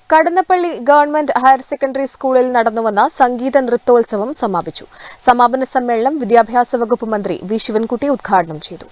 Kadannappally government higher secondary സ്കൂളിൽ നടന്നുവന്ന സംഗീത നൃത്തോത്സവം സമാപിച്ചു സമാപന സമ്മേളനം വിദ്യാഭ്യാസ വകുപ്പ് മന്ത്രി വി ശിവൻകുട്ടി ഉദ്ഘാടനം ചെയ്തു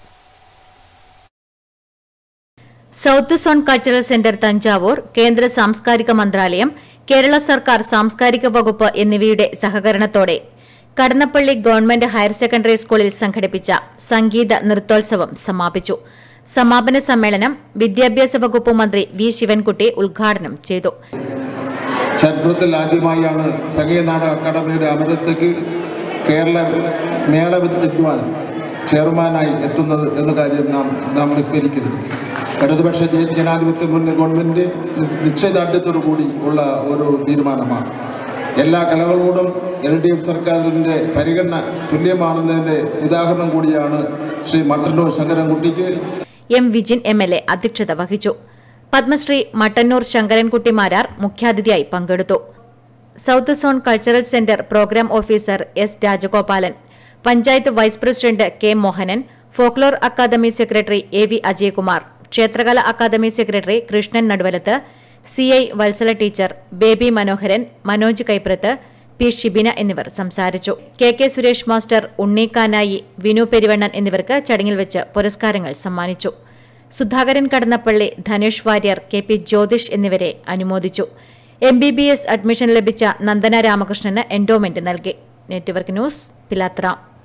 south zone cultural centre Thanjavur കേന്ദ്ര സാംസ്കാരിക മന്ത്രാലയം കേരള സർക്കാർ സാംസ്കാരിക വകുപ്പ് എന്നിവയുടെ സഹകരണത്തോടെ കടന്നപ്പള്ളി ഗവൺമെന്റ് ഹയർ സെക്കൻഡറി സ്കൂളിൽ സംഘടിപ്പിച്ച സംഗീത നൃത്തോത്സവം സമാപിച്ചു സമാപന സമ്മേളനം വിദ്യാഭ്യാസ വകുപ്പ് മന്ത്രി വി ശിവൻകുട്ടി ഉദ്ഘാടനം ചെയ്തു ചരിത്രത്തിൽ ആദ്യമായാണ് സംഗീത നാടക അക്കാദമിയുടെ അമരത്തേക്ക് കേരള മേള വിദ്വാൻ ചെയർമാനായി എത്തുന്നത് എന്ന കാര്യം നാം നാം വിസ്മരിക്കരുത് ഇടതുപക്ഷ ജ- ജനാധിപത്യ മുന്നേ ഗവൺമെൻറ് നിശ്ചയദാർഢ്യത്തോടു കൂടി ഉള്ള ഒരു തീരുമാനമാണ് എല്ലാ കലകളോടും എൽ ഡി എഫ് സർക്കാരിൻ്റെ പരിഗണന തുല്യമാണെന്നതിൻ്റെ ഉദാഹരണം കൂടിയാണ് ശ്രീ മട്ടന്നൂർ ശങ്കരൻകുട്ടിക്ക് M Vijin M L A അധ്യക്ഷത വഹിച്ചു പത്മശ്രീ മട്ടന്നൂർ ശങ്കരൻകുട്ടി മാരാർ മുഖ്യാതിഥിയായി പങ്കെടുത്തു south zone cultural centre programme officer S Rajagopalan panchayat vice president K Mohanan folklore academy secretary A V Ajayakumar Kshetrakala academy secretary Krishnan Naduvalath C I Vatsala teacher Baby Manoharan Manoj Kaiprath P Shibina എന്നിവർ സംസാരിച്ചു കെ കെ സുരേഷ് മാസ്റ്റർ ഉണ്ണീക്കാനായി വിനു പെരുവണ്ണൻ എന്നിവർക്ക് ചടങ്ങിൽ വെച്ച് പുരസ്കാരങ്ങൾ സമ്മാനിച്ചു സുധാകരൻ കടന്നപ്പള്ളി ധനുഷ് വാര്യർ കെ പി ജ്യോതിഷ് എന്നിവരെ അനുമോദിച്ചു M B B S admission ലഭിച്ച നന്ദന രാമകൃഷ്ണന് എൻഡോമെന്റ് നൽകി നെറ്റ്വർക്ക് ന്യൂസ് പിലാത്ര